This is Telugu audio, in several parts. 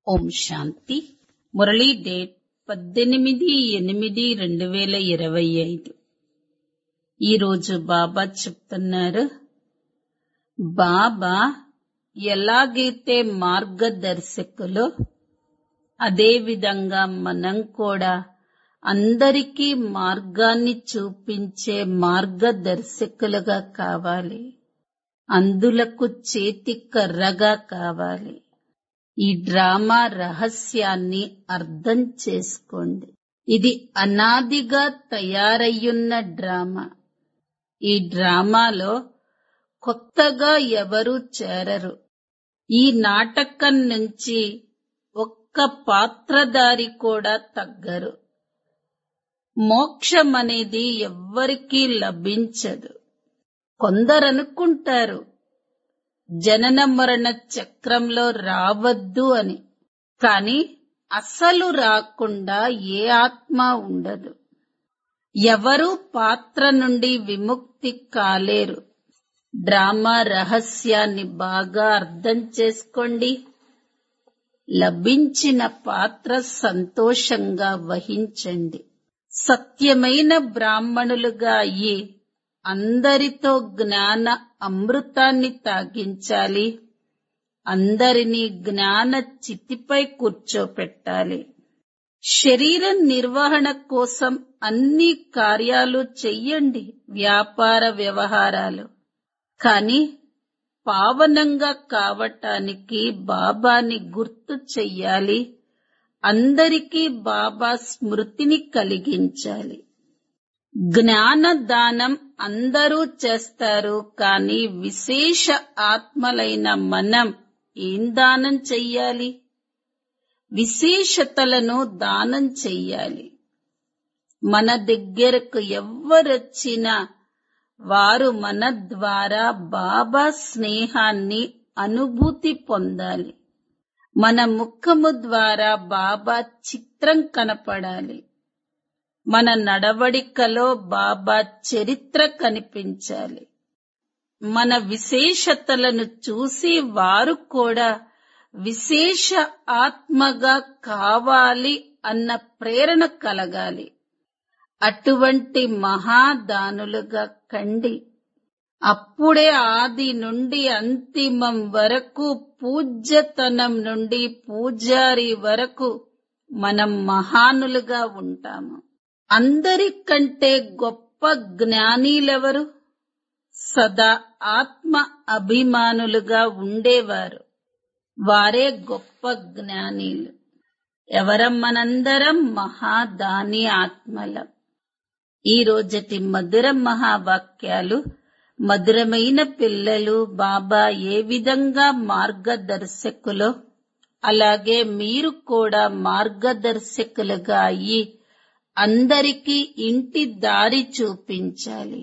ఓం శాంతి మురళీ డేట్ పద్దెనిమిది ఎనిమిది రెండు వేల ఇరవై ఐదు ఈరోజు బాబా చెప్తున్నారు బాబా ఎలాగైతే మార్గదర్శకులో అదేవిధంగా మనం కూడా అందరికీ మార్గాన్ని చూపించే మార్గదర్శకులుగా కావాలి అందులకు చేతి కర్రగా కావాలి ఈ డ్రామా రహస్యాన్ని అర్థం చేసుకోండి ఇది అనాదిగా తయారయ్యున్న డ్రామా ఈ డ్రామాలో కొత్తగా ఎవరూ చేరరు ఈ నాటకం నుంచి ఒక్క పాత్రధారి కూడా తగ్గరు మోక్షం అనేది ఎవ్వరికీ లభించదు కొందరనుకుంటారు జనన మరణ చక్రంలో రావద్దు అని కాని అసలు రాకుండా ఏ ఆత్మ ఉండదు ఎవరూ పాత్ర నుండి విముక్తి కాలేరు డ్రామా రహస్యాన్ని బాగా అర్థం చేసుకోండి లభించిన పాత్ర సంతోషంగా వహించండి సత్యమైన బ్రాహ్మణులుగా అయ్యి అందరితో జ్ఞాన అమృతాన్ని తాగించాలి అందరినీ జ్ఞాన చితిపై కూర్చోపెట్టాలి శరీర నిర్వహణ కోసం అన్ని కార్యాలు చెయ్యండి వ్యాపార వ్యవహారాలు కాని పావనంగా కావటానికి బాబాని గుర్తు చెయ్యాలి అందరికీ బాబా స్మృతిని కలిగించాలి జ్ఞాన దానం అందరూ చేస్తారు కానీ విశేష ఆత్మలైన మనం ఏం దానం చెయ్యాలి విశేషతలను దానం చెయ్యాలి మన దగ్గరకు ఎవ్వరొచ్చినా వారు మన ద్వారా బాబా స్నేహాన్ని అనుభూతి పొందాలి మన ముఖము ద్వారా బాబా చిత్రం కనపడాలి మన నడవడికలో బాబా చరిత్ర కనిపించాలి మన విశేషతలను చూసి వారు కూడా విశేష ఆత్మగా కావాలి అన్న ప్రేరణ కలగాలి అటువంటి మహాదానులుగా కండి అప్పుడే ఆది నుండి అంతిమం వరకు పూజ్యతనం నుండి పూజారి వరకు మనం మహానులుగా ఉంటాము అందరికంటే గొప్ప జ్ఞానీలెవరు సదా ఆత్మ అభిమానులుగా ఉండేవారు వారే గొప్ప జ్ఞానీలు ఎవరం మనందరం మహాదాని ఆత్మలం ఈ రోజటి మధుర మహావాక్యాలు మధురమైన పిల్లలు బాబా ఏ విధంగా మార్గదర్శకులో అలాగే మీరు కూడా మార్గదర్శకులుగా అయ్యి అందరికీ ఇంటి దారి చూపించాలి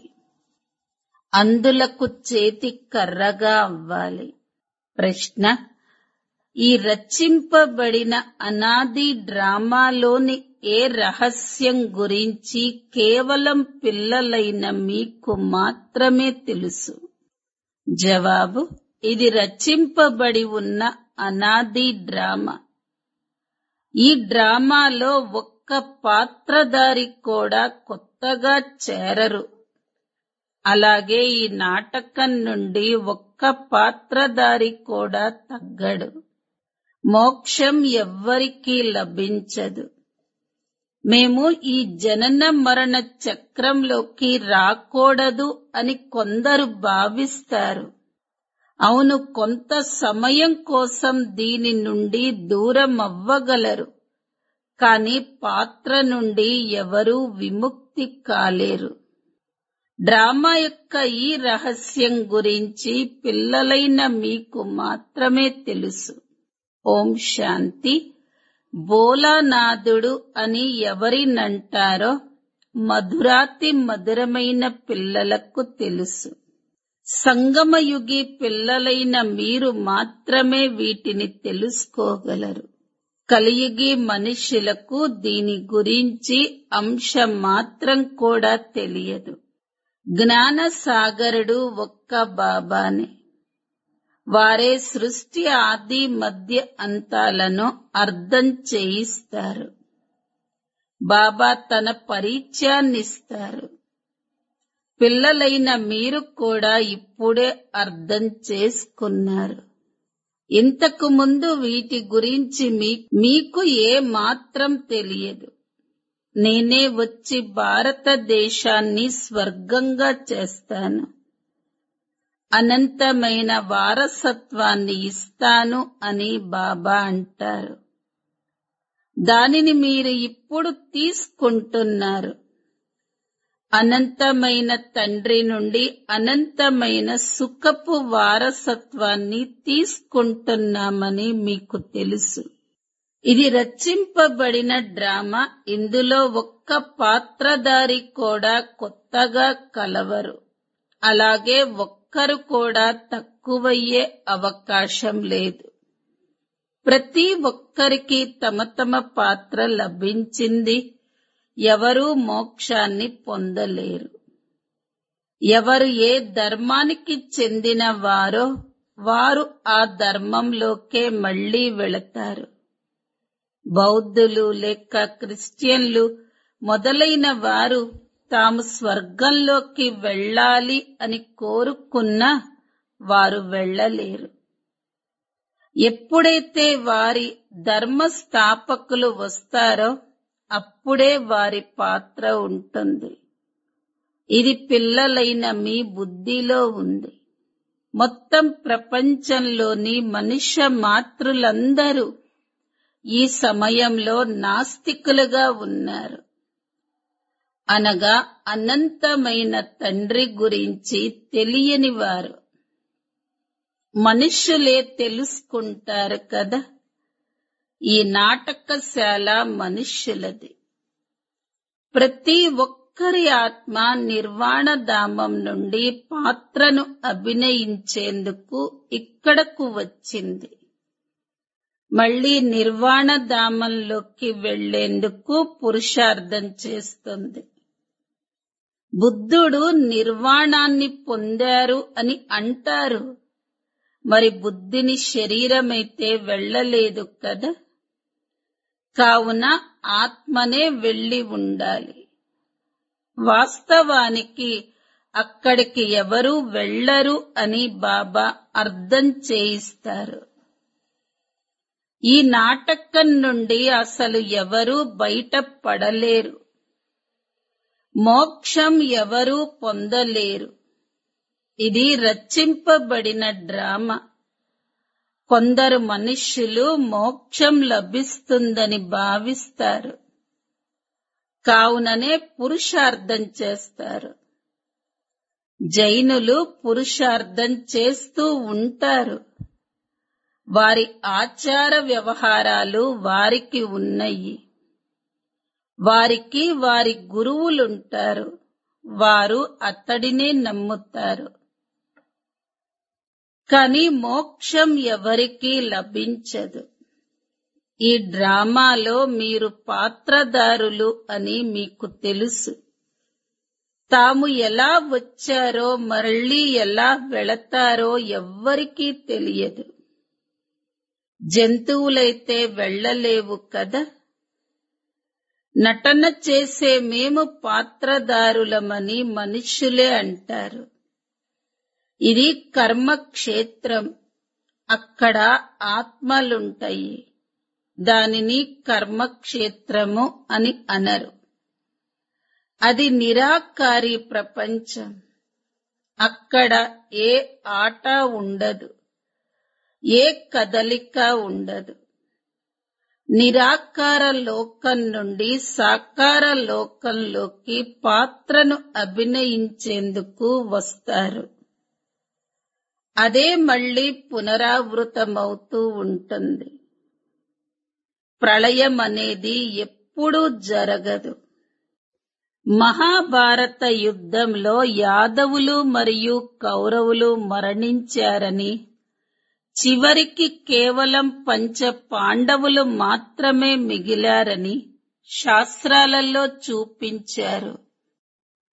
అందులకు చేతి కర్రగా అవ్వాలి ప్రశ్న ఈ రచింపబడిన అనాది డ్రామాలోని ఏ రహస్యం గురించి కేవలం పిల్లలైన మీకు మాత్రమే తెలుసు జవాబు ఇది రచింపబడి ఉన్న అనాది డ్రామా ఈ డ్రామాలో ఒక్క పాత్రధారి కూడా కొత్తగా చేరరు అలాగే ఈ నాటకం నుండి ఒక్క పాత్రధారి కూడా తగ్గడు మోక్షం ఎవ్వరికీ లభించదు మేము ఈ జనన మరణ చక్రంలోకి రాకూడదు అని కొందరు భావిస్తారు అవును కొంత సమయం కోసం దీని నుండి దూరం అవ్వగలరు కాని పాత్ర నుండి ఎవరూ విముక్తి కాలేరు డ్రామా యొక్క ఈ రహస్యం గురించి పిల్లలైన మీకు మాత్రమే తెలుసు ఓం శాంతి బోలానాథుడు అని ఎవరినంటారో మధురాతి మధురమైన పిల్లలకు తెలుసు సంగమయుగి పిల్లలైన మీరు మాత్రమే వీటిని తెలుసుకోగలరు కలియుగి మనుషులకు దీని గురించి అంశం మాత్రం కూడా తెలియదు జ్ఞాన సాగరుడు ఒక్క బాబానే వారే సృష్టి ఆది మధ్య అంతాలను అర్థం చేయిస్తారు బాబా తన పరిచయాన్నిస్తారు పిల్లలైన మీరు కూడా ఇప్పుడే అర్థం చేసుకున్నారు ఇంతకు ముందు వీటి గురించి మీ మీకు ఏ మాత్రం తెలియదు నేనే వచ్చి భారతదేశాన్ని స్వర్గంగా చేస్తాను అనంతమైన వారసత్వాన్ని ఇస్తాను అని బాబా అంటారు దానిని మీరు ఇప్పుడు తీసుకుంటున్నారు అనంతమైన తండ్రి నుండి అనంతమైన సుఖపు వారసత్వాన్ని తీసుకుంటున్నామని మీకు తెలుసు ఇది రచింపబడిన డ్రామా ఇందులో ఒక్క పాత్రధారి కూడా కొత్తగా కలవరు అలాగే ఒక్కరు కూడా తక్కువయ్యే అవకాశం లేదు ప్రతి ఒక్కరికి తమ తమ పాత్ర లభించింది ఎవరూ మోక్షాన్ని పొందలేరు ఎవరు ఏ ధర్మానికి చెందిన వారో వారు ఆ ధర్మంలోకే మళ్లీ వెళతారు బౌద్ధులు లేక క్రిస్టియన్లు మొదలైన వారు తాము స్వర్గంలోకి వెళ్ళాలి అని కోరుకున్నా వారు వెళ్ళలేరు ఎప్పుడైతే వారి ధర్మ స్థాపకులు వస్తారో అప్పుడే వారి పాత్ర ఉంటుంది ఇది పిల్లలైన మీ బుద్ధిలో ఉంది మొత్తం ప్రపంచంలోని మనుష్య మాతృలందరూ ఈ సమయంలో నాస్తికులుగా ఉన్నారు అనగా అనంతమైన తండ్రి గురించి తెలియని వారు మనుష్యులే తెలుసుకుంటారు కదా ఈ నాటకశాల మనుష్యులది ప్రతి ఒక్కరి ఆత్మ నిర్వాణ ధామం నుండి పాత్రను అభినయించేందుకు ఇక్కడకు వచ్చింది మళ్ళీ నిర్వాణ ధామంలోకి వెళ్లేందుకు పురుషార్థం చేస్తుంది బుద్ధుడు నిర్వాణాన్ని పొందారు అని అంటారు మరి బుద్ధిని శరీరమైతే వెళ్ళలేదు కదా కావున ఆత్మనే వెళ్ళి ఉండాలి వాస్తవానికి అక్కడికి ఎవరు వెళ్ళరు అని బాబా అర్థం చేయిస్తారు ఈ నాటకం నుండి అసలు ఎవరూ బయటపడలేరు మోక్షం ఎవరూ పొందలేరు ఇది రచింపబడిన డ్రామా కొందరు మనుష్యులు మోక్షం లభిస్తుందని భావిస్తారు కావుననే పురుషార్థం చేస్తారు జైనులు పురుషార్థం చేస్తూ ఉంటారు వారి ఆచార వ్యవహారాలు వారికి ఉన్నాయి వారికి వారి గురువులుంటారు వారు అతడినే నమ్ముతారు కాని మోక్షం ఎవరికీ లభించదు ఈ డ్రామాలో మీరు పాత్రదారులు అని మీకు తెలుసు తాము ఎలా వచ్చారో మళ్ళీ ఎలా వెళతారో ఎవ్వరికీ తెలియదు జంతువులైతే వెళ్ళలేవు కదా నటన చేసే మేము పాత్రదారులమని మనుష్యులే అంటారు ఇది కర్మక్షేత్రం అక్కడ ఆత్మలుంటాయి దానిని కర్మక్షేత్రము అని అనరు అది నిరాకారి ప్రపంచం అక్కడ ఏ ఆట ఉండదు ఏ కదలిక ఉండదు నిరాకార లోకం నుండి సాకార లోకంలోకి పాత్రను అభినయించేందుకు వస్తారు అదే మళ్ళీ పునరావృతమవుతూ ఉంటుంది ప్రళయం అనేది ఎప్పుడూ జరగదు మహాభారత యుద్ధంలో యాదవులు మరియు కౌరవులు మరణించారని చివరికి కేవలం పంచ పాండవులు మాత్రమే మిగిలారని శాస్త్రాలలో చూపించారు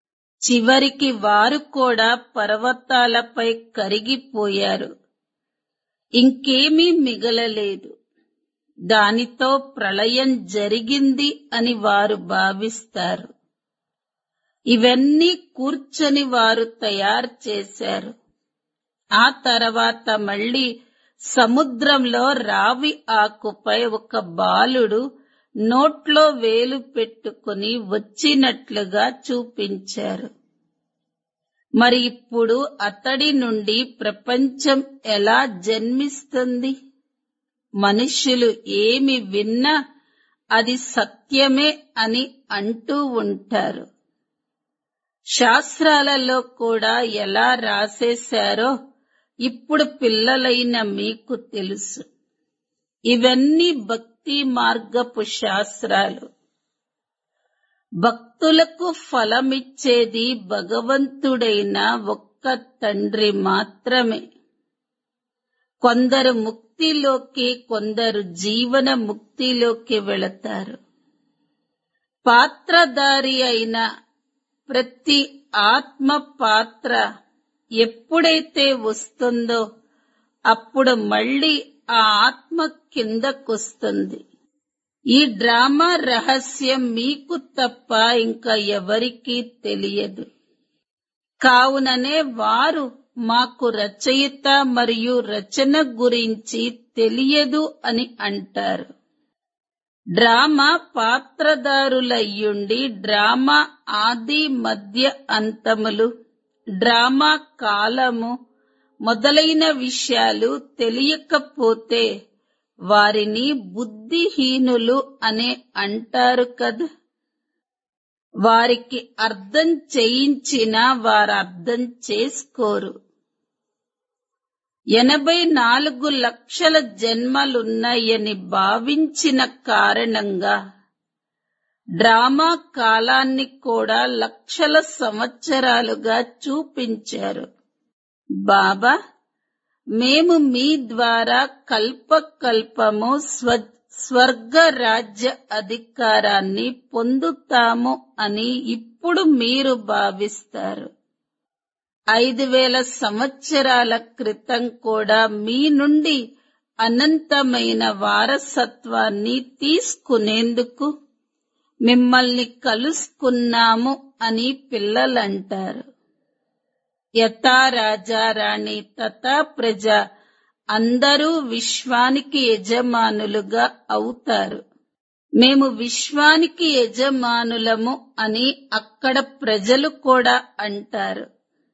చివరికి వారు కూడా పర్వతాలపై కరిగిపోయారు ఇంకేమీ మిగలలేదు దానితో ప్రళయం జరిగింది అని వారు భావిస్తారు ఇవన్నీ కూర్చొని వారు తయారు చేశారు ఆ తర్వాత మళ్ళీ సముద్రంలో రావి ఆకుపై ఒక బాలుడు నోట్లో వేలు పెట్టుకుని వచ్చినట్లుగా చూపించారు మరి ఇప్పుడు అతడి నుండి ప్రపంచం ఎలా జన్మిస్తుంది మనుష్యులు ఏమి విన్నా అది సత్యమే అని అంటూ ఉంటారు శాస్త్రాలలో కూడా ఎలా రాసేశారో ఇప్పుడు పిల్లలైన మీకు తెలుసు ఇవన్నీ భక్తి మార్గపు శాస్త్రాలు భక్తులకు ఫలమిచ్చేది భగవంతుడైన ఒక్క తండ్రి మాత్రమే కొందరు ముక్తిలోకి కొందరు జీవన ముక్తిలోకి వెళతారు పాత్రధారి అయిన ప్రతి ఆత్మ పాత్ర ఎప్పుడైతే వస్తుందో అప్పుడు మళ్ళీ ఆ ఆత్మ కిందకొస్తుంది ఈ డ్రామా రహస్యం మీకు తప్ప ఇంకా ఎవరికీ తెలియదు కావుననే వారు మాకు రచయిత మరియు రచన గురించి తెలియదు అని అంటారు డ్రామా పాత్రదారులయ్యుండి డ్రామా ఆది మధ్య అంతములు డ్రామా కాలము మొదలైన విషయాలు తెలియకపోతే వారిని బుద్ధిహీనులు అనే అంటారు కదా వారికి అర్థం చేయించినా వారు అర్థం చేసుకోరు ఎనభై నాలుగు లక్షల జన్మలున్నాయని భావించిన కారణంగా డ్రామా కాలాన్ని కూడా లక్షల సంవత్సరాలుగా చూపించారు బాబా మేము మీ ద్వారా కల్పకల్పము స్వ స్వర్గ రాజ్య అధికారాన్ని పొందుతాము అని ఇప్పుడు మీరు భావిస్తారు ఐదు వేల సంవత్సరాల క్రితం కూడా మీ నుండి అనంతమైన వారసత్వాన్ని తీసుకునేందుకు మిమ్మల్ని కలుసుకున్నాము అని పిల్లలంటారు యథా రాజా రాణి తథా ప్రజ అందరూ విశ్వానికి యజమానులుగా అవుతారు మేము విశ్వానికి యజమానులము అని అక్కడ ప్రజలు కూడా అంటారు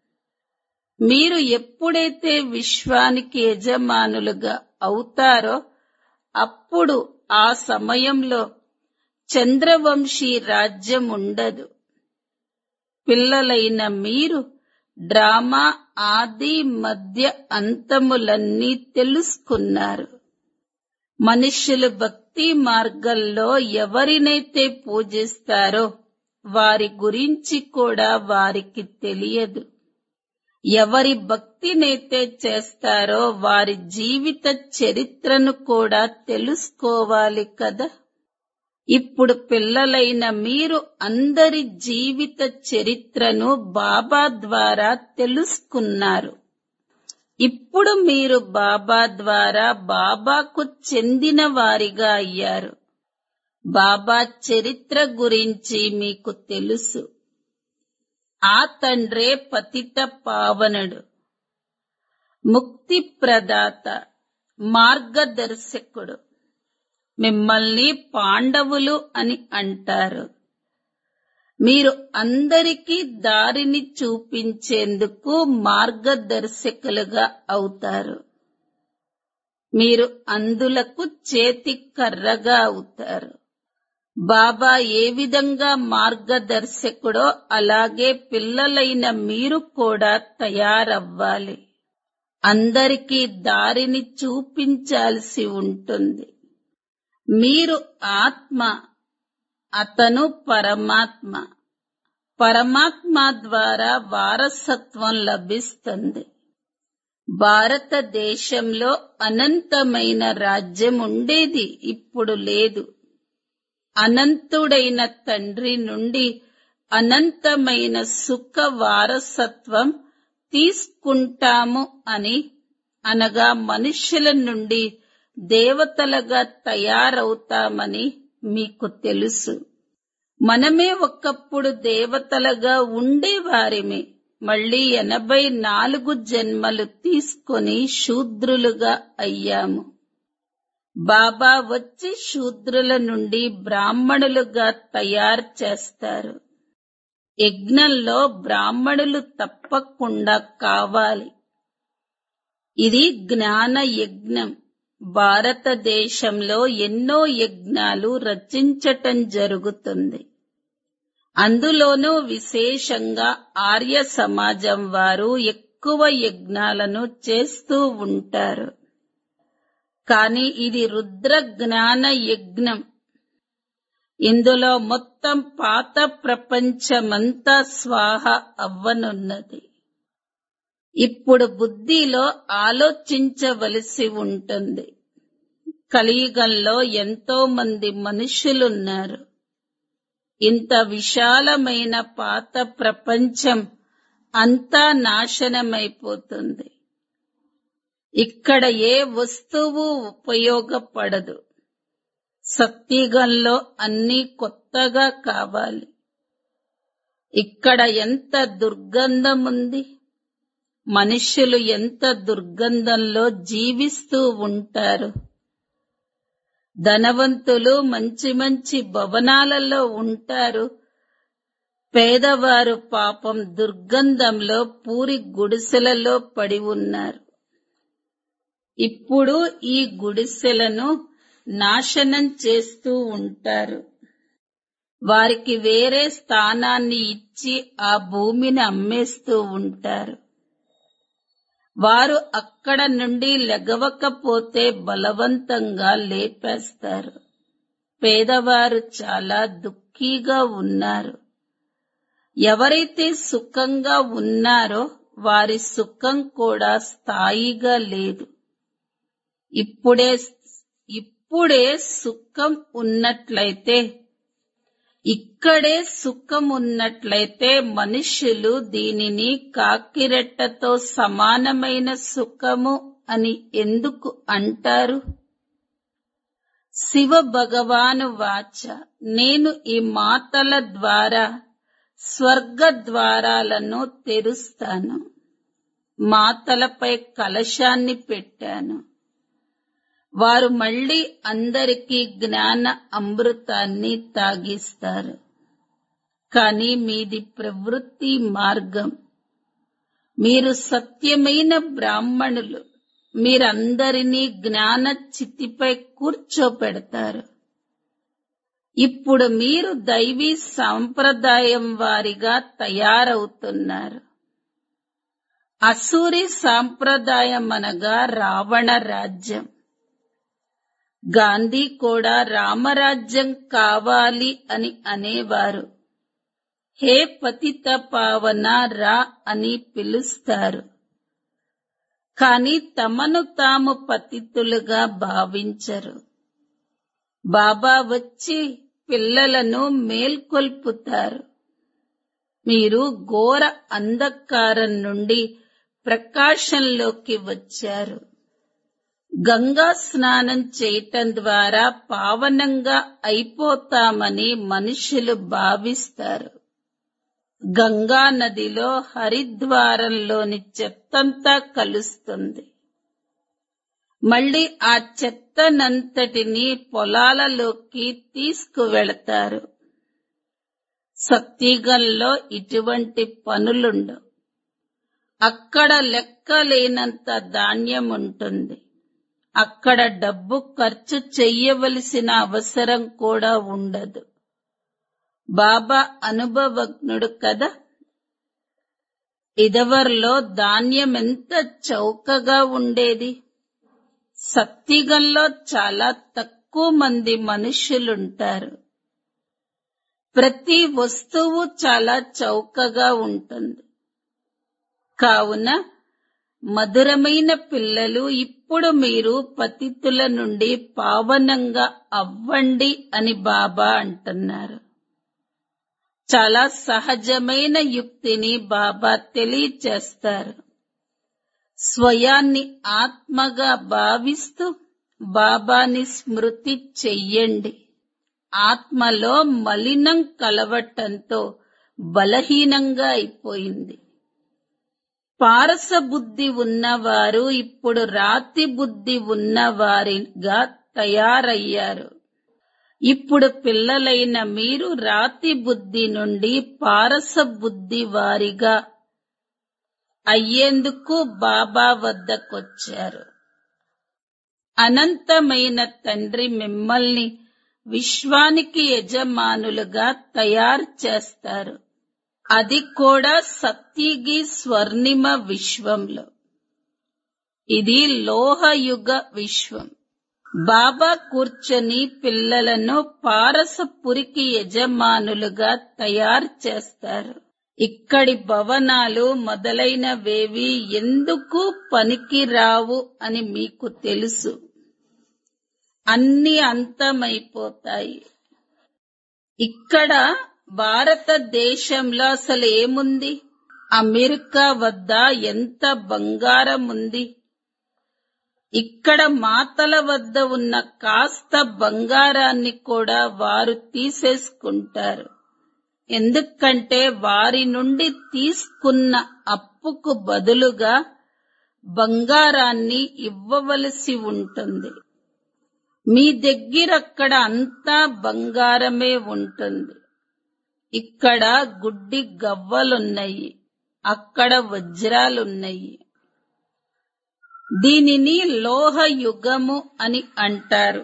మీరు ఎప్పుడైతే విశ్వానికి యజమానులుగా అవుతారో అప్పుడు ఆ సమయంలో చంద్రవంశీ రాజ్యం ఉండదు పిల్లలైన మీరు డ్రామా ఆది మధ్య అంతములన్నీ తెలుసుకున్నారు మనుష్యులు భక్తి మార్గంలో ఎవరినైతే పూజిస్తారో వారి గురించి కూడా వారికి తెలియదు ఎవరి భక్తినైతే చేస్తారో వారి జీవిత చరిత్రను కూడా తెలుసుకోవాలి కదా ఇప్పుడు పిల్లలైన మీరు అందరి జీవిత చరిత్రను బాబా ద్వారా తెలుసుకున్నారు ఇప్పుడు మీరు బాబా ద్వారా బాబాకు చెందిన వారిగా అయ్యారు బాబా చరిత్ర గురించి మీకు తెలుసు ఆ తండ్రే పతిత పావనుడు ముక్తి ప్రదాత మార్గదర్శకుడు మిమ్మల్ని పాండవులు అని అంటారు మీరు అందరికీ దారిని చూపించేందుకు మార్గదర్శకులుగా అవుతారు మీరు అందులకు చేతి కర్రగా అవుతారు బాబా ఏ విధంగా మార్గదర్శకుడో అలాగే పిల్లలైన మీరు కూడా తయారవ్వాలి అందరికీ దారిని చూపించాల్సి ఉంటుంది మీరు ఆత్మ అతను పరమాత్మ పరమాత్మ ద్వారా వారసత్వం లభిస్తుంది భారతదేశంలో అనంతమైన రాజ్యం ఉండేది ఇప్పుడు లేదు అనంతుడైన తండ్రి నుండి అనంతమైన సుఖ వారసత్వం తీసుకుంటాము అని అనగా మనుష్యుల నుండి దేవతలుగా తయారవుతామని మీకు తెలుసు మనమే ఒకప్పుడు దేవతలుగా ఉండేవారిమే మళ్ళీ ఎనభై నాలుగు జన్మలు తీసుకొని శూద్రులుగా అయ్యాము బాబా వచ్చి శూద్రుల నుండి బ్రాహ్మణులుగా తయారు చేస్తారు యజ్ఞంలో బ్రాహ్మణులు తప్పకుండా కావాలి ఇది జ్ఞాన యజ్ఞం భారతదేశంలో ఎన్నో యజ్ఞాలు రచించటం జరుగుతుంది అందులోనూ విశేషంగా ఆర్య సమాజం వారు ఎక్కువ యజ్ఞాలను చేస్తూ ఉంటారు కానీ ఇది రుద్ర జ్ఞాన యజ్ఞం ఇందులో మొత్తం పాత ప్రపంచమంతా స్వాహ అవ్వనున్నది ఇప్పుడు బుద్ధిలో ఆలోచించవలసి ఉంటుంది కలియుగంలో ఎంతో మంది మనుషులున్నారు ఇంత విశాలమైన పాత ప్రపంచం అంతా నాశనమైపోతుంది ఇక్కడ ఏ వస్తువు ఉపయోగపడదు సత్యుగంలో అన్నీ కొత్తగా కావాలి ఇక్కడ ఎంత దుర్గంధం ఉంది మనుష్యులు ఎంత దుర్గంధంలో జీవిస్తూ ఉంటారు ధనవంతులు మంచి మంచి భవనాలలో ఉంటారు పేదవారు పాపం దుర్గంధంలో పూరి గుడిసెలలో పడి ఉన్నారు ఇప్పుడు ఈ గుడిసెలను నాశనం చేస్తూ ఉంటారు వారికి వేరే స్థానాన్ని ఇచ్చి ఆ భూమిని అమ్మేస్తూ ఉంటారు వారు అక్కడ నుండి లెగవకపోతే బలవంతంగా లేపేస్తారు పేదవారు చాలా దుఃఖీగా ఉన్నారు ఎవరైతే సుఖంగా ఉన్నారో వారి సుఖం కూడా స్థాయిగా లేదు ఇప్పుడే ఇప్పుడే సుఖం ఉన్నట్లయితే ఇక్కడే సుఖం ఉన్నట్లయితే మనుష్యులు దీనిని కాకిరెట్టతో సమానమైన సుఖము అని ఎందుకు అంటారు శివ భగవాను వాచ నేను ఈ మాటల ద్వారా స్వర్గ ద్వారాలను తెరుస్తాను మాతలపై కలశాన్ని పెట్టాను వారు మళ్ళీ అందరికీ జ్ఞాన అమృతాన్ని తాగిస్తారు కానీ మీది ప్రవృత్తి మార్గం మీరు సత్యమైన బ్రాహ్మణులు మీరందరినీ జ్ఞాన చితిపై కూర్చోపెడతారు ఇప్పుడు మీరు దైవీ సాంప్రదాయం వారిగా తయారవుతున్నారు అసూరి సాంప్రదాయం అనగా రావణ రాజ్యం గాంధీ కూడా రామరాజ్యం కావాలి అని అనేవారు హే పతిత పావన రా అని పిలుస్తారు కాని తమను తాము పతితులుగా భావించరు బాబా వచ్చి పిల్లలను మేల్కొల్పుతారు మీరు ఘోర అంధకారం నుండి ప్రకాశంలోకి వచ్చారు గంగా స్నానం చేయటం ద్వారా పావనంగా అయిపోతామని మనుషులు భావిస్తారు గంగా నదిలో హరిద్వారంలోని చెత్తంతా కలుస్తుంది మళ్ళీ ఆ చెత్తనంతటిని పొలాలలోకి తీసుకువెళతారు సత్యగంలో ఇటువంటి పనులుండవు అక్కడ లెక్కలేనంత ధాన్యం ఉంటుంది అక్కడ డబ్బు ఖర్చు చెయ్యవలసిన అవసరం కూడా ఉండదు బాబా అనుభవజ్ఞుడు కదా ఇదవర్లో ధాన్యం ఎంత చౌకగా ఉండేది సత్తిగంలో చాలా తక్కువ మంది మనుషులుంటారు ప్రతి వస్తువు చాలా చౌకగా ఉంటుంది కావున మధురమైన పిల్లలు ఇప్పుడు మీరు పతితుల నుండి పావనంగా అవ్వండి అని బాబా అంటున్నారు చాలా సహజమైన యుక్తిని బాబా తెలియచేస్తారు స్వయాన్ని ఆత్మగా భావిస్తూ బాబాని స్మృతి చెయ్యండి ఆత్మలో మలినం కలవటంతో బలహీనంగా అయిపోయింది పారస బుద్ధి ఉన్నవారు ఇప్పుడు రాతి బుద్ధి ఉన్నవారిగా తయారయ్యారు ఇప్పుడు పిల్లలైన మీరు రాతి బుద్ధి నుండి పారస బుద్ధి వారిగా అయ్యేందుకు బాబా వద్దకొచ్చారు అనంతమైన తండ్రి మిమ్మల్ని విశ్వానికి యజమానులుగా తయారు చేస్తారు అది కూడా సత్యగి స్వర్ణిమ విశ్వంలో ఇది లోహయుగ విశ్వం బాబా కూర్చొని పిల్లలను పారసపురికి యజమానులుగా తయారు చేస్తారు ఇక్కడి భవనాలు మొదలైనవేవి ఎందుకు పనికిరావు అని మీకు తెలుసు అన్ని అంతమైపోతాయి ఇక్కడ భారతదేశంలో అసలు ఏముంది అమెరికా వద్ద ఎంత బంగారం ఉంది ఇక్కడ మాతల వద్ద ఉన్న కాస్త బంగారాన్ని కూడా వారు తీసేసుకుంటారు ఎందుకంటే వారి నుండి తీసుకున్న అప్పుకు బదులుగా బంగారాన్ని ఇవ్వవలసి ఉంటుంది మీ దగ్గర అక్కడ అంతా బంగారమే ఉంటుంది ఇక్కడ గుడ్డి గవ్వలున్నాయి అక్కడ వజ్రాలున్నాయి దీనిని లోహ యుగము అని అంటారు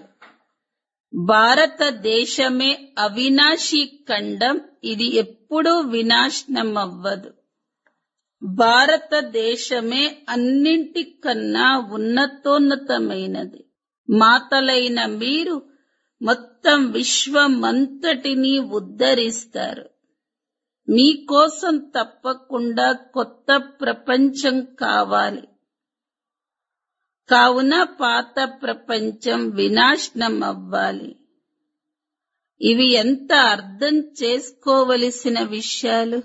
భారతదేశమే అవినాశి ఖండం ఇది ఎప్పుడూ వినాశనం అవ్వదు భారతదేశమే అన్నింటికన్నా ఉన్నతోన్నతమైనది మాతలైన మీరు మొత్తం విశ్వమంతటిని ఉద్ధరిస్తారు మీకోసం తప్పకుండా కొత్త ప్రపంచం కావాలి కావున పాత ప్రపంచం వినాశనం అవ్వాలి ఇవి ఎంత అర్థం చేసుకోవలసిన విషయాలు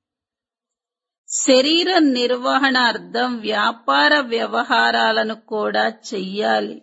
శరీర నిర్వహణ అర్థం వ్యాపార వ్యవహారాలను కూడా చెయ్యాలి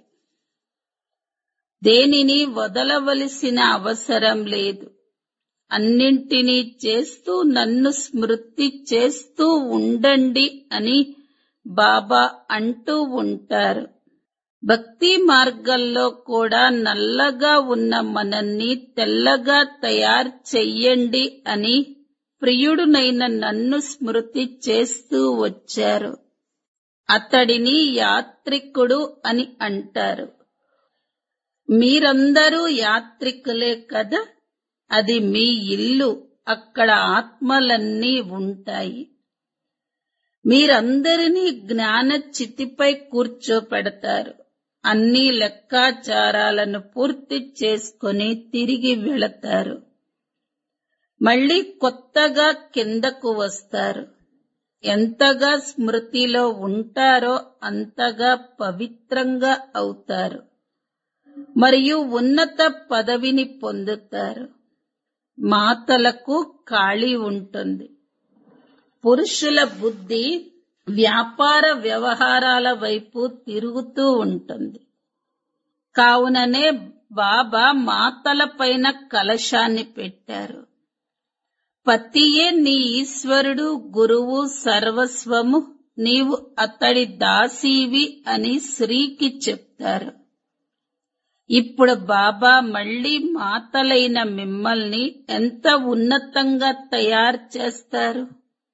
దేనిని వదలవలసిన అవసరం లేదు అన్నింటినీ చేస్తూ నన్ను స్మృతి చేస్తూ ఉండండి అని బాబా అంటూ ఉంటారు భక్తి మార్గంలో కూడా నల్లగా ఉన్న మనల్ని తెల్లగా తయారు చెయ్యండి అని ప్రియుడునైన నన్ను స్మృతి చేస్తూ వచ్చారు అతడిని యాత్రికుడు అని అంటారు మీరందరూ యాత్రికులే కదా అది మీ ఇల్లు అక్కడ ఆత్మలన్నీ ఉంటాయి మీరందరినీ జ్ఞాన చితిపై కూర్చోపెడతారు అన్ని లెక్కాచారాలను పూర్తి చేసుకొని తిరిగి వెళతారు మళ్ళీ కొత్తగా కిందకు వస్తారు ఎంతగా స్మృతిలో ఉంటారో అంతగా పవిత్రంగా అవుతారు మరియు ఉన్నత పదవిని పొందుతారు మాతలకు ఖాళీ ఉంటుంది పురుషుల బుద్ధి వ్యాపార వ్యవహారాల వైపు తిరుగుతూ ఉంటుంది కావుననే బాబా మాతల పైన కలశాన్ని పెట్టారు పతియే నీ ఈశ్వరుడు గురువు సర్వస్వము నీవు అతడి దాసీవి అని శ్రీకి చెప్తారు ఇప్పుడు బాబా మళ్ళీ మాతలైన మిమ్మల్ని ఎంత ఉన్నతంగా తయారు చేస్తారు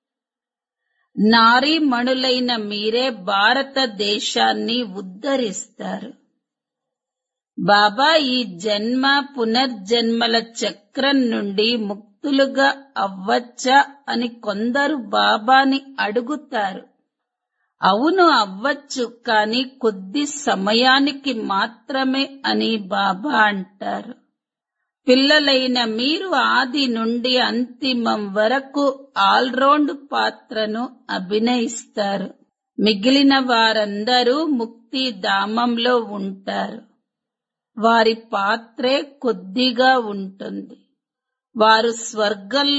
నారీమణులైన మీరే భారతదేశాన్ని ఉద్ధరిస్తారు బాబా ఈ జన్మ పునర్జన్మల చక్రం నుండి ముక్తులుగా అవ్వచ్చా అని కొందరు బాబాని అడుగుతారు అవును అవ్వచ్చు కానీ కొద్ది సమయానికి మాత్రమే అని బాబా అంటారు పిల్లలైన మీరు ఆది నుండి అంతిమం వరకు ఆల్రౌండ్ పాత్రను అభినయిస్తారు మిగిలిన వారందరూ ముక్తి ధామంలో ఉంటారు వారి పాత్రే కొద్దిగా ఉంటుంది వారు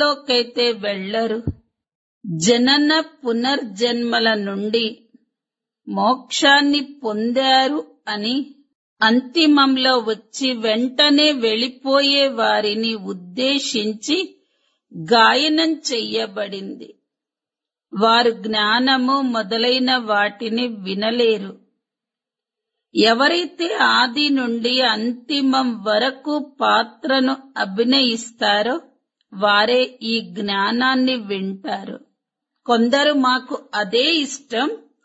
స్వర్గంలోకైతే వెళ్లరు జనన పునర్జన్మల నుండి మోక్షాన్ని పొందారు అని అంతిమంలో వచ్చి వెంటనే వెళ్ళిపోయే వారిని ఉద్దేశించి గాయనం చెయ్యబడింది వారు జ్ఞానము మొదలైన వాటిని వినలేరు ఎవరైతే ఆది నుండి అంతిమం వరకు పాత్రను అభినయిస్తారో వారే ఈ జ్ఞానాన్ని వింటారు కొందరు మాకు అదే ఇష్టం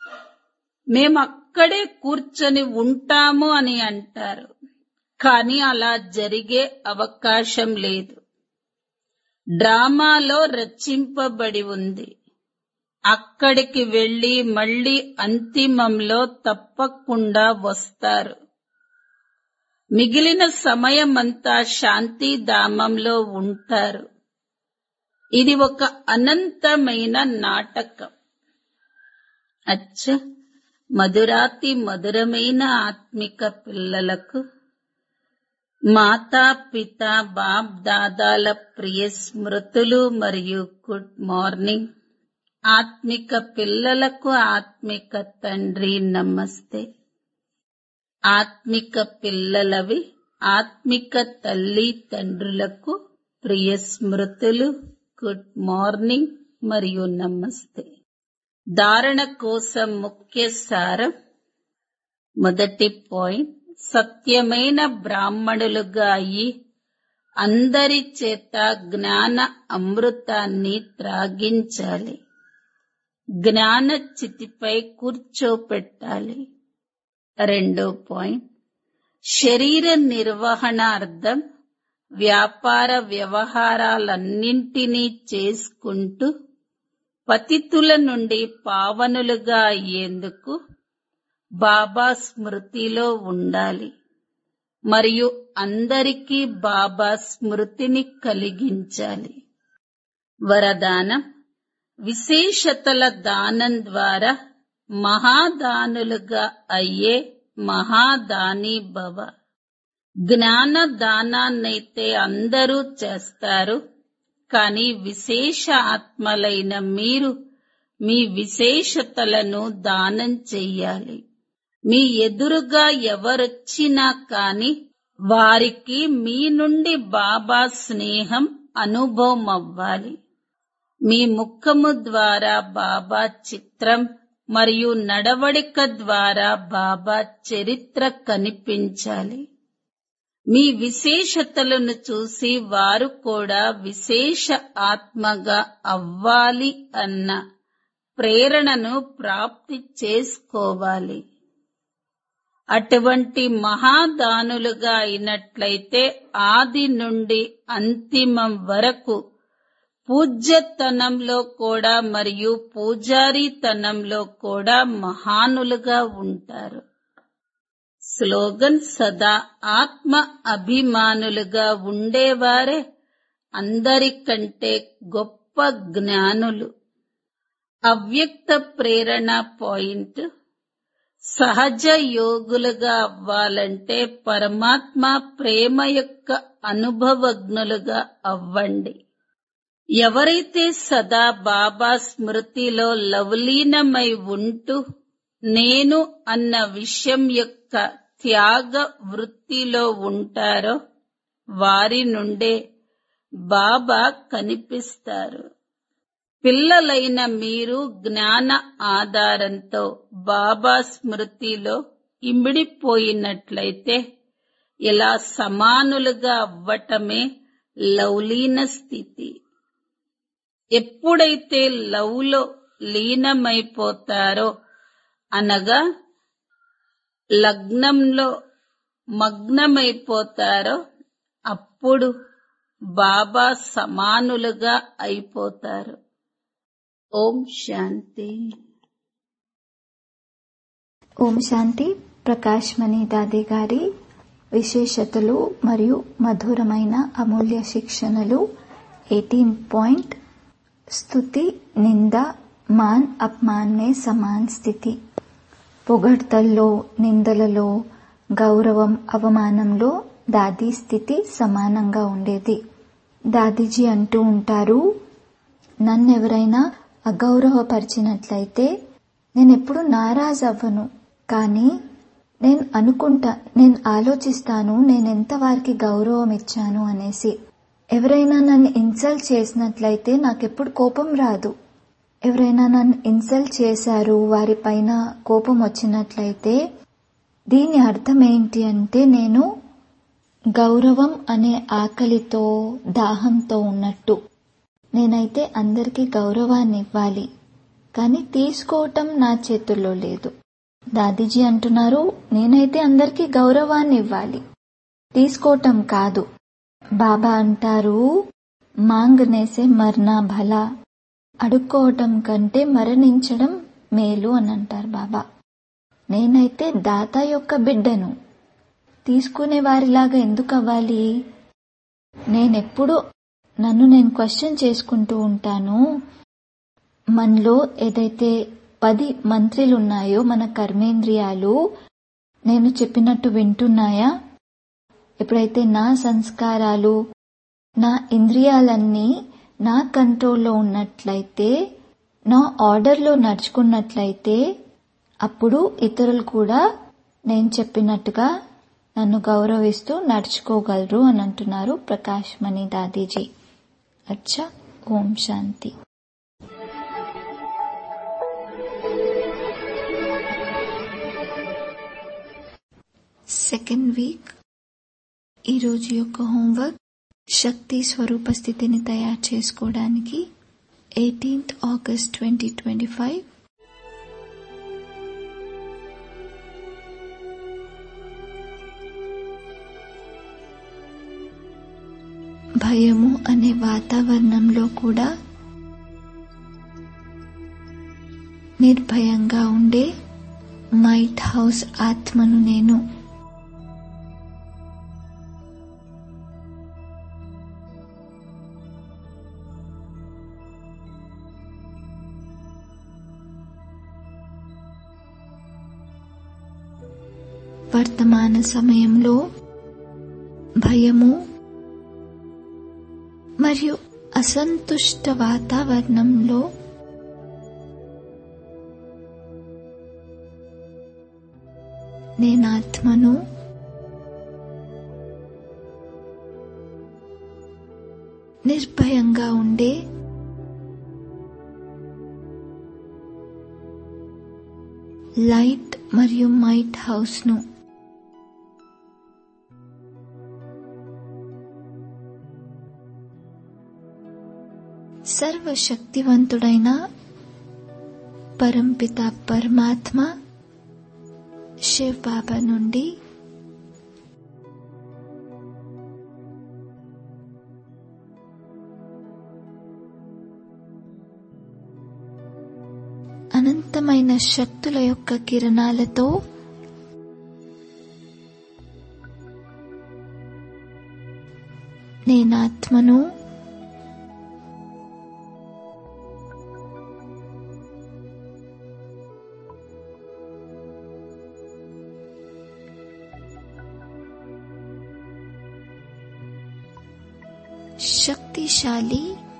మేమక్కడే కూర్చొని ఉంటాము అని అంటారు కానీ అలా జరిగే అవకాశం లేదు డ్రామాలో రచింపబడి ఉంది అక్కడికి వెళ్లి మళ్ళీ అంతిమంలో తప్పకుండా వస్తారు మిగిలిన సమయమంతా శాంతిధామంలో ఉంటారు ఇది ఒక అనంతమైన నాటకం అచ్చ మధురాతి మధురమైన ఆత్మిక పిల్లలకు మాతా పిత బాప్ దాదాల ప్రియ స్మృతులు మరియు గుడ్ మార్నింగ్ ఆత్మిక పిల్లలకు ఆత్మిక తండ్రి నమస్తే ఆత్మిక పిల్లలవి ఆత్మిక తల్లి తండ్రులకు ప్రియ స్మృతులు గుడ్ మార్నింగ్ మరియు నమస్తే ధారణ కోసం ముఖ్య సారం మొదటి పాయింట్ సత్యమైన బ్రాహ్మణులుగా అయి అందరి చేత జ్ఞాన అమృతాన్ని త్రాగించాలి జ్ఞాన చితిపై కూర్చోపెట్టాలి రెండో పాయింట్ శరీర నిర్వహణార్థం వ్యాపార వ్యవహారాలన్నింటినీ చేసుకుంటూ పతితుల నుండి పావనులుగా అయ్యేందుకు బాబా స్మృతిలో ఉండాలి మరియు అందరికీ బాబా స్మృతిని కలిగించాలి వరదానం విశేషతల దానం ద్వారా మహాదానులుగా అయ్యే మహాదాని భవ జ్ఞాన దానాన్నైతే అందరూ చేస్తారు కానీ విశేష ఆత్మలైన మీరు మీ విశేషతలను దానం చెయ్యాలి మీ ఎదురుగా ఎవరొచ్చినా కాని వారికి మీ నుండి బాబా స్నేహం అనుభవం అవ్వాలి మీ ముఖము ద్వారా బాబా చిత్రం మరియు నడవడిక ద్వారా బాబా చరిత్ర కనిపించాలి మీ విశేషతలను చూసి వారు కూడా విశేష ఆత్మగా అవ్వాలి అన్న ప్రేరణను ప్రాప్తి చేసుకోవాలి అటువంటి మహాదానులుగా అయినట్లయితే ఆది నుండి అంతిమం వరకు పూజ్యతనంలో కూడా మరియు పూజారీతనంలో కూడా మహానులుగా ఉంటారు స్లోగన్ సదా ఆత్మ అభిమానులుగా ఉండేవారే అందరికంటే గొప్ప జ్ఞానులు అవ్యక్త ప్రేరణ పాయింట్ సహజ యోగులుగా అవ్వాలంటే పరమాత్మ ప్రేమ యొక్క అనుభవజ్ఞులుగా అవ్వండి ఎవరైతే సదా బాబా స్మృతిలో లవలీనమై ఉంటూ నేను అన్న విషయం యొక్క త్యాగ వృత్తిలో ఉంటారో వారి నుండే బాబా కనిపిస్తారు పిల్లలైన మీరు జ్ఞాన ఆధారంతో బాబా స్మృతిలో ఇమిడిపోయినట్లయితే ఇలా సమానులుగా అవ్వటమే లౌలీన స్థితి ఎప్పుడైతే లవ్లో లీనమైపోతారో అనగా లగ్నంలో మగ్నమైపోతారో అప్పుడు బాబా సమానులుగా అయిపోతారు ఓం శాంతి ఓం శాంతి ప్రకాష్ మణి దాది గారి విశేషతలు మరియు మధురమైన అమూల్య శిక్షణలు ఎయిటీన్ పాయింట్ స్థుతి నింద మాన్ అప్మాన్ మే సమాన్ స్థితి పొగడ్తల్లో నిందలలో గౌరవం అవమానంలో దాది స్థితి సమానంగా ఉండేది దాదీజీ అంటూ ఉంటారు నన్నెవరైనా అగౌరవపరిచినట్లయితే నేను ఎప్పుడు నారాజ్ అవ్వను కానీ నేను అనుకుంటా నేను ఆలోచిస్తాను నేను ఎంత వారికి గౌరవం ఇచ్చాను అనేసి ఎవరైనా నన్ను ఇన్సల్ట్ చేసినట్లయితే నాకెప్పుడు కోపం రాదు ఎవరైనా నన్ను ఇన్సల్ట్ చేశారు వారిపైన కోపం వచ్చినట్లయితే దీని అర్థం ఏంటి అంటే నేను గౌరవం అనే ఆకలితో దాహంతో ఉన్నట్టు నేనైతే అందరికీ గౌరవాన్ని ఇవ్వాలి కానీ తీసుకోవటం నా చేతుల్లో లేదు దాదీజీ అంటున్నారు నేనైతే అందరికీ గౌరవాన్ని ఇవ్వాలి తీసుకోవటం కాదు బాబా అంటారు మాంగనేసే మర్నా భలా అడుక్కోవటం కంటే మరణించడం మేలు అని అంటారు బాబా నేనైతే దాత యొక్క బిడ్డను తీసుకునే వారిలాగా ఎందుకు అవ్వాలి నేనెప్పుడు నన్ను నేను క్వశ్చన్ చేసుకుంటూ ఉంటాను మనలో ఏదైతే పది మంత్రిలు ఉన్నాయో మన కర్మేంద్రియాలు నేను చెప్పినట్టు వింటున్నాయా ఎప్పుడైతే నా సంస్కారాలు నా ఇంద్రియాలన్నీ నా కంట్రోల్లో ఉన్నట్లయితే నా ఆర్డర్లో నడుచుకున్నట్లయితే అప్పుడు ఇతరులు కూడా నేను చెప్పినట్టుగా నన్ను గౌరవిస్తూ నడుచుకోగలరు అని అంటున్నారు ప్రకాష్ మణి దాదీజీ అచ్చా ఓం శాంతి సెకండ్ వీక్ ఈరోజు యొక్క హోంవర్క్ శక్తి స్వరూప స్థితిని తయారు చేసుకోవడానికి eighteenth August twenty twenty five భయము అనే వాతావరణంలో కూడా నిర్భయంగా ఉండే మైట్ హౌస్ ఆత్మను నేను వర్తమాన సమయంలో భయము మరియు అసంతుష్ట వాతావరణంలో నేను ఆత్మను నిర్భయంగా ఉండే లైట్ మరియు మైట్ హౌస్ ను సర్వశక్తివంతుడైన పరంపిత పరమాత్మ శివ్ బాబా నుండి అనంతమైన శక్తుల యొక్క కిరణాలతో నేనాత్మను శక్తిశాలి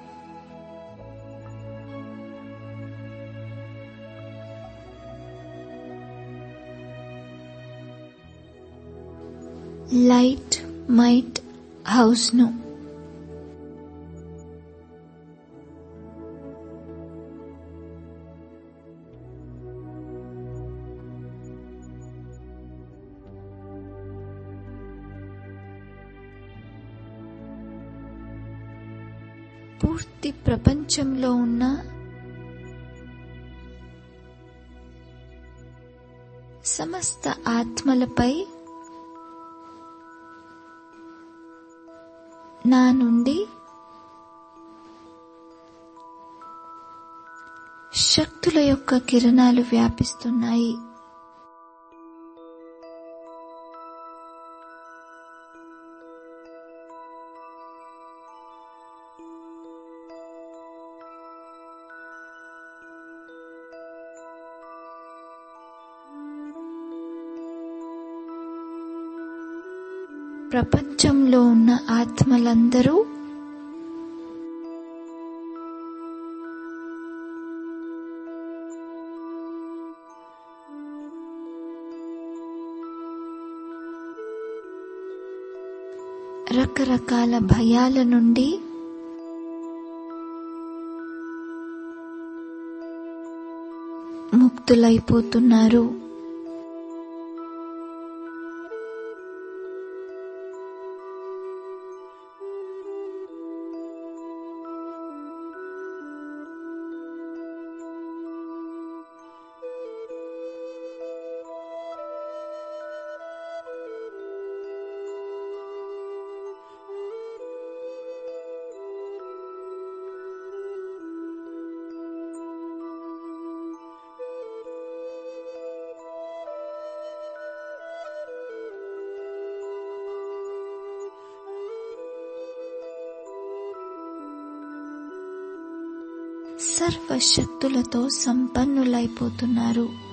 లైట్ మైట్ హౌస్ ను పూర్తి ప్రపంచంలో ఉన్న సమస్త ఆత్మలపై నా నుండి శక్తుల యొక్క కిరణాలు వ్యాపిస్తున్నాయి ప్రపంచంలో ఉన్న ఆత్మలందరూ రకరకాల భయాల నుండి ముక్తులైపోతున్నారు సర్వశక్తులతో సంపన్నులైపోతున్నారు